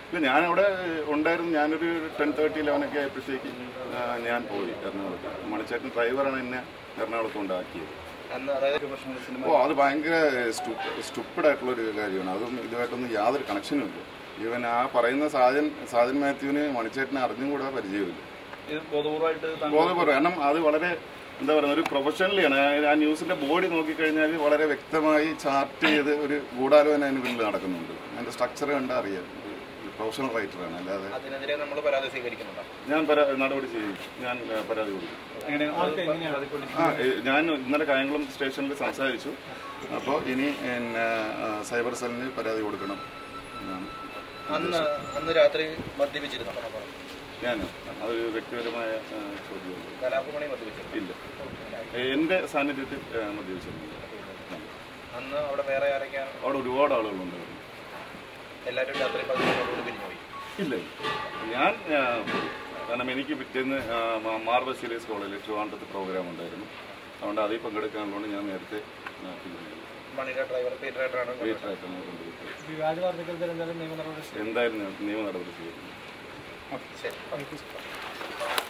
ഇല്ല ഞാനവിടെ ഉണ്ടായിരുന്നു ഞാനൊരു ടെൻ തേർട്ടി ലെവനൊക്കെ ആയപ്പോഴത്തേക്ക് ആ, ഞാൻ പോയി എറണാകുളത്ത് മണിച്ചേട്ടൻ ഡ്രൈവറാണ് എന്നെ എറണാകുളത്ത് കൊണ്ടാക്കിയത് അന്ന് അതായത് പ്രൊഫഷണൽ സിനിമ ഓ അത് ഭയങ്കര സ്റ്റുപ്പിഡായിട്ടുള്ളൊരു കാര്യമാണ് അതും ഇതുമായിട്ടൊന്നും യാതൊരു കണക്ഷനും ഇല്ല ഈവൻ ആ പറയുന്ന സാജൻ സാജൻ മാത്യുവിന് മണിച്ചേട്ടനെ അറിഞ്ഞും കൂടെ പരിചയമില്ല ഇത് ബോധപൂർവമായിട്ട് താങ്കൾ ബോധപൂർവ്വം കാരണം അത് വളരെ എന്താ പറയുക ഒരു പ്രൊഫഷണലിയാണ് ആ ന്യൂസിന്റെ ബോഡി നോക്കിക്കഴിഞ്ഞാൽ വളരെ വ്യക്തമായി ചാർട്ട് ചെയ്ത് ഒരു ഗൂഢാലോചന അതിന് പിന്നിൽ നടക്കുന്നുണ്ട് അതിന്റെ സ്ട്രക്ചർ കണ്ടാൽ അറിയാം ഒരു പ്രൊഫഷണൽ റൈറ്ററാണ് അല്ലാതെ അതിനെതിരെ നമ്മൾ പരാതി സ്വീകരിക്കുന്നുണ്ടോ ഞാൻ പരാ നടപടി ചെയ്യും ഞാൻ ആ, പരാതി കൊടുക്കും എങ്ങനെയാണ് ആ ഏ, ഞാൻ ഇന്നലെ കായംകുളം സ്റ്റേഷനിൽ സംസാരിച്ചു അപ്പോൾ ഇനി പിന്നെ ആ, സൈബർ സെല്ലിന് പരാതി കൊടുക്കണം എന്നാണ് അന്ന് അന്ന് രാത്രി മദ്യപിച്ചിരുന്നു ഞാൻ അതൊരു വ്യക്തിപരമായ ആ, ചോദ്യമാണ് കലാപമണി മദ്യപിച്ചിരുന്നു ഇല്ല എൻ്റെ സാന്നിധ്യത്തിൽ ആ, മദ്യപിച്ചിരുന്നില്ല അന്ന് അവിടെ വേറെ ആരൊക്കെയാണ് അവിടെ ഒരുപാട് ആളുകളുണ്ടായിരുന്നു എല്ലാവരും രാത്രി പതിനൊന്നോടുകൂടി പിരിഞ്ഞുപോയി ഇല്ല ഞാൻ ആ, കാരണം എനിക്ക് പിറ്റേന്ന് ആ, മാ- മാർബൽ സീരീസ് കോളേജിൽ ട്രിവാൻഡ്രത്ത് പ്രോഗ്രാം ഉണ്ടായിരുന്നു അതുകൊണ്ട് അതിൽ പങ്കെടുക്കാനുള്ളതുകൊണ്ട് ഞാൻ നേരത്തെ ആ, പിന്നെ മണിയുടെ ഡ്രൈവർ പീറ്ററായിട്ടാണ് വീട്ടിലായിട്ടാണ് കൊണ്ടുപോയി വ്യാജ വാർത്തകൾക്കെതിരെ എന്തായാലും നിയമ നടപടി എന്തായാലും നിയമ നടപടി സ്വീകരിക്കുന്നത് ശരി